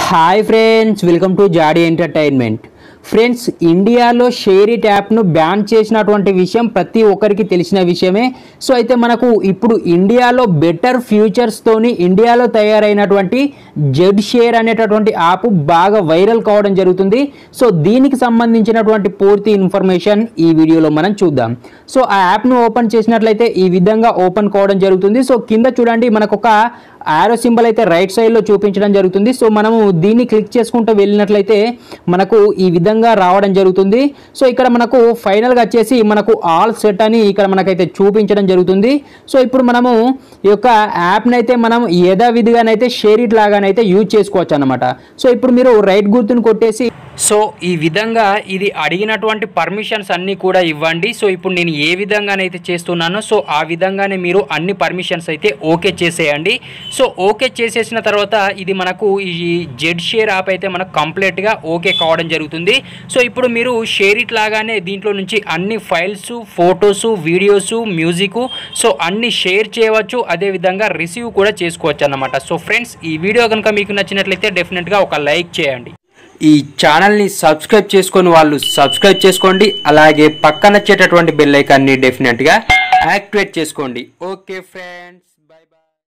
hi friends welcome to జాడీ entertainment friends ఇండియాలో share it యాప్ను బ్యాన్ చేసినటువంటి విషయం ప్రతి ఒక్కరికి తెలిసిన విషయమే సో అయితే మనకు ఇప్పుడు ఇండియాలో బెటర్ ఫ్యూచర్స్తోని ఇండియాలో తయారైనటువంటి జెడ్ షేర్ అనేటటువంటి యాప్ బాగా వైరల్ కావడం జరుగుతుంది సో దీనికి సంబంధించినటువంటి పూర్తి ఇన్ఫర్మేషన్ ఈ వీడియోలో మనం చూద్దాం సో ఆ యాప్ను ఓపెన్ చేసినట్లయితే ఈ విధంగా ఓపెన్ కావడం జరుగుతుంది సో కింద చూడండి మనకు ఒక ఆరో సింబల్ అయితే రైట్ సైడ్లో చూపించడం జరుగుతుంది సో మనము దీన్ని క్లిక్ చేసుకుంటూ వెళ్ళినట్లయితే మనకు ఈ విధంగా రావడం జరుగుతుంది సో ఇక్కడ మనకు ఫైనల్గా వచ్చేసి మనకు ఆల్ సెట్ అని ఇక్కడ మనకైతే చూపించడం జరుగుతుంది సో ఇప్పుడు మనము ఈ యొక్క యాప్ని అయితే మనం యథావిధిగానైతే షేర్ ఇట్ లాగానైతే యూజ్ చేసుకోవచ్చు అనమాట సో ఇప్పుడు మీరు రైట్ గుర్తుని కొట్టేసి సో ఈ విధంగా ఇది అడిగినటువంటి పర్మిషన్స్ అన్నీ కూడా ఇవ్వండి సో ఇప్పుడు నేను ఏ విధంగానైతే చేస్తున్నానో సో ఆ విధంగానే మీరు అన్ని పర్మిషన్స్ అయితే ఓకే చేసేయండి సో ఓకే చేసేసిన తర్వాత ఇది మనకు ఈ జెడ్ షేర్ యాప్ అయితే మనకు కంప్లీట్గా ఓకే కావడం జరుగుతుంది సో ఇప్పుడు మీరు షేర్ ఇట్ లాగానే దీంట్లో నుంచి అన్ని files photos videos music so అన్ని షేర్ చేయవచ్చు అదేవిధంగా రిసీవ్ కూడా చేసుకోవచ్చు అన్నమాట సో ఫ్రెండ్స్ ఈ వీడియో కనుక మీకు నచ్చినట్లయితే డెఫినెట్గా ఒక లైక్ చేయండి ఈ ఛానల్ని సబ్స్క్రైబ్ చేసుకొని వాళ్ళు సబ్స్క్రైబ్ చేసుకోండి అలాగే పక్కన వచ్చేటటువంటి బెల్ ఐకాన్ని డెఫినెట్గా యాక్టివేట్ చేసుకోండి ఓకే ఫ్రెండ్స్